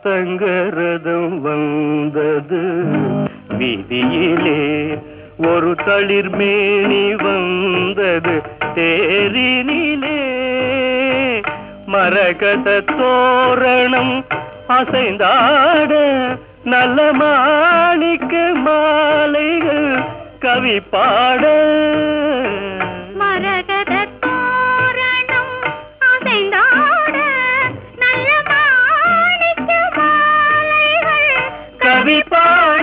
தங்கரதம் வந்தது வீதியிலே ஒரு தளிர் மேனி வந்தது தேரினிலே மரகத தோரணம் அசைந்தாட நல்ல மாணிக்க மாலைகள் கவி பாட மரகத தோரணம் அசைந்தாட நல்ல மாணிக்க மாலைகள் கவி பாட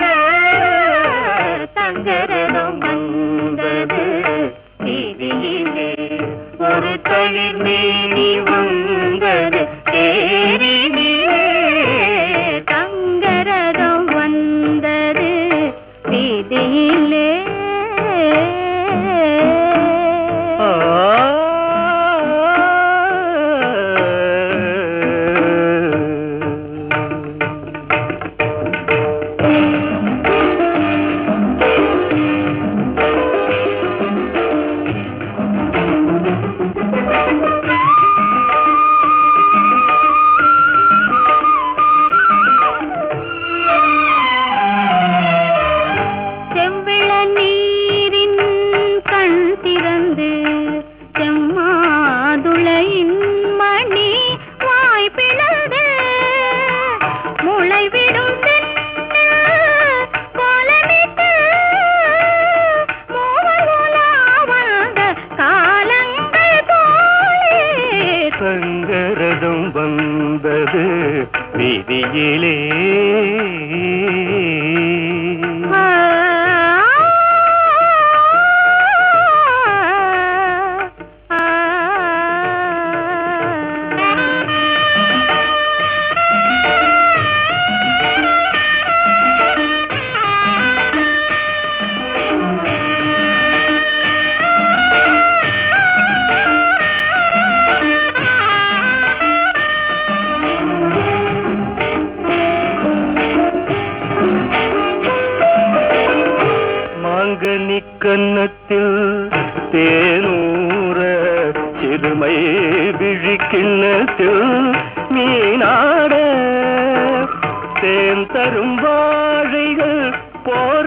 தங்கரதம் வந்தது வீதியிலே ஒரு தளிர் மேனி வந்தது தேரினிலே தங்கரதம் வந்தது வீதியிலே ஆ செவ்விள நீரின் கண் திறந்து செம்மாதுளையின் மணி வாய் பிளந்து முளைவிடும் தென்னல் கோலமிட்டு மூவர் உலா வந்த காலங்கள் போலே சங்கரதம் வந்தது வீதியிலே மாங்கனி கன்னத்தில் தேனூர சிறுமை விழிக்கிண்ணத்தில் மீனாட தேன் தரும் வாழைகள் போர